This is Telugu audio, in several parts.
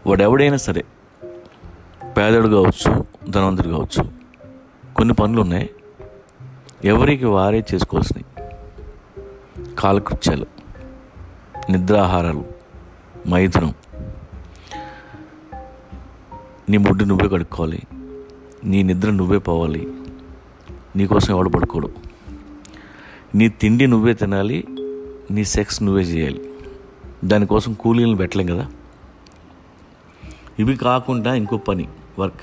వాడు ఎవడైనా సరే పేదడు కావచ్చు ధనవంతుడు కావచ్చు కొన్ని పనులు ఉన్నాయి ఎవరికి వారే చేసుకోవాల్సినవి కాలకృత్యాలు నిద్రాహారాలు మైథునం నీ ముడ్డు నువ్వే కడుక్కోవాలి నీ నిద్ర నువ్వే పోవాలి నీకోసం ఎవడు పడుకోడు నీ తిండి నువ్వే తినాలి నీ సెక్స్ నువ్వే చేయాలి దానికోసం కూలీలను పెట్టలేం కదా ఇవి కాకుండా ఇంకో పని వర్క్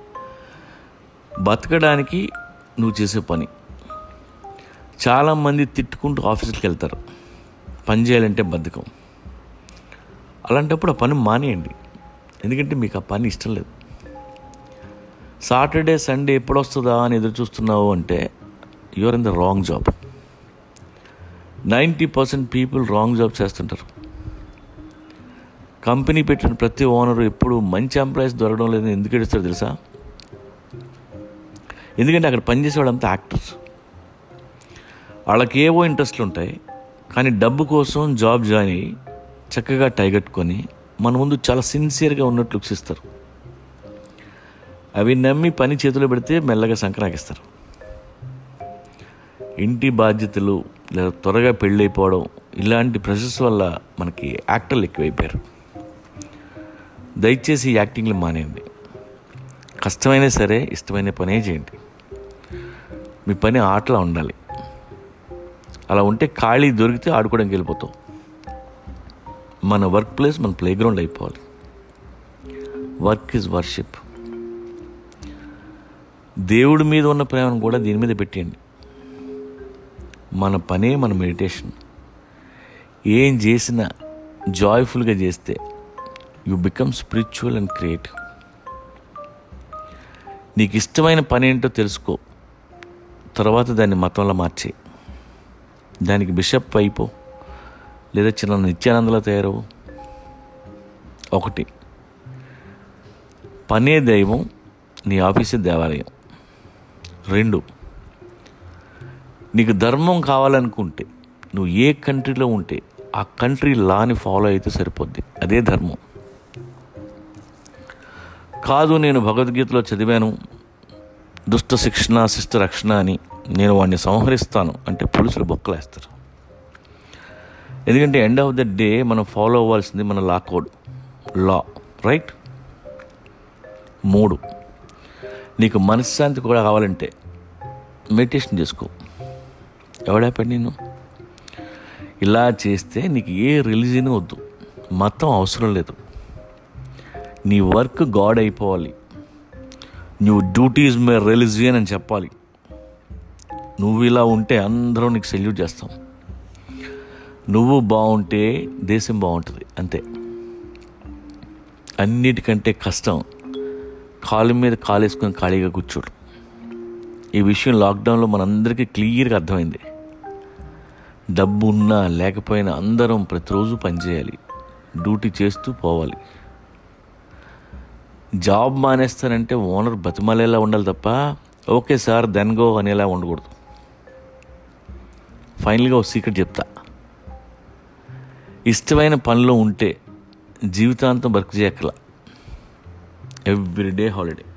బతకడానికి నువ్వు చేసే పని చాలామంది తిట్టుకుంటూ ఆఫీసులకు వెళ్తారు పని చేయాలంటే బద్ధకం అలాంటప్పుడు ఆ పని మానేయండి ఎందుకంటే మీకు ఆ పని ఇష్టం లేదు సాటర్డే సండే ఎప్పుడు వస్తుందా అని ఎదురు చూస్తున్నావు అంటే your in the wrong job ninety percent people wrong job చేస్తుంటారు కంపెనీ పెట్టిన ప్రతి ఓనరు ఎప్పుడు మంచి ఎంప్లాయీస్ దొరకడం లేదని ఎందుకు ఏడుస్తారో తెలుసా ఎందుకంటే అక్కడ పనిచేసే వాళ్ళంతా యాక్టర్స్ వాళ్ళకి ఏవో ఇంట్రెస్ట్లు ఉంటాయి కానీ డబ్బు కోసం జాబ్ జాయిన్ అయ్యి చక్కగా టైగట్టుకొని మన ముందు చాలా సిన్సియర్గా ఉన్నట్లు లుక్స్ ఇస్తారు అవి నమ్మి పని చేతిలో పెడితే మెల్లగా సంక్రాకిస్తారు ఇంటి బాధ్యతలు లేదా త్వరగా పెళ్ళైపోవడం ఇలాంటి ప్రెషర్స్ వల్ల మనకి యాక్టర్లు ఎక్కువైపోయారు దయచేసి ఈ యాక్టింగ్లు మానేయండి కష్టమైనా సరే ఇష్టమైన పనే చేయండి మీ పని ఆటలా ఉండాలి అలా ఉంటే ఖాళీ దొరికితే ఆడుకోవడానికి వెళ్ళిపోతాం మన వర్క్ ప్లేస్ మన ప్లే గ్రౌండ్ అయిపోవాలి వర్క్ ఈజ్ వర్షిప్ దేవుడి మీద ఉన్న ప్రేమను కూడా దీని మీద పెట్టేయండి మన పనే మన మెడిటేషన్ ఏం చేసినా జాయ్ఫుల్గా చేస్తే you become spiritual and creative నీకు ఇష్టమైన పని ఏంటో తెలుసుకో తర్వాత దాన్ని మతంలో మార్చే దానికి బిషప్ అయిపో లేదా చిన్న నిత్యానందలో తయారవు ఒకటి పనే దైవం నీ ఆఫీసే దేవాలయం రెండు నీకు ధర్మం కావాలనుకుంటే నువ్వు ఏ కంట్రీలో ఉంటే ఆ కంట్రీ లాని ఫాలో అయితే సరిపోద్ది అదే ధర్మం కాదు నేను భగవద్గీతలో చదివాను దుష్ట శిక్షణ శిష్ట రక్షణ అని నేను వాడిని సంహరిస్తాను అంటే పోలీసులు బొక్కలేస్తారు ఎందుకంటే ఎండ్ ఆఫ్ ద డే మనం ఫాలో అవ్వాల్సింది మన లా కోడ్ లా రైట్ మూడు నీకు మనశ్శాంతి కూడా కావాలంటే మెడిటేషన్ చేసుకో ఎవడాపాడు నేను ఇలా చేస్తే నీకు ఏ రిలీజియన్ వద్దు మతం అవసరం లేదు నీ వర్క్ గాడ్ అయిపోవాలి నువ్వు డ్యూటీస్ మే రిలీజియన్ అని చెప్పాలి నువ్వు ఇలా ఉంటే అందరూ నీకు సెల్యూట్ చేస్తాం నువ్వు బాగుంటే దేశం బాగుంటుంది అంతే అన్నిటికంటే కష్టం కాలు మీద కాలేసుకొని ఖాళీగా కూర్చోడు ఈ విషయం లాక్డౌన్లో మనందరికీ క్లియర్గా అర్థమైంది డబ్బు ఉన్నా లేకపోయినా అందరం ప్రతిరోజు పనిచేయాలి డ్యూటీ చేస్తూ పోవాలి జాబ్ మానేస్తానంటే ఓనర్ బతిమాలేలా ఉండాలి తప్ప ఓకే సార్ దెన్ గో అనేలా ఉండకూడదు ఫైనల్గా ఒక సీక్రెట్ చెప్తా ఇష్టమైన పనిలో ఉంటే జీవితాంతం వర్క్ చేయక్కల ఎవ్రీ డే హాలిడే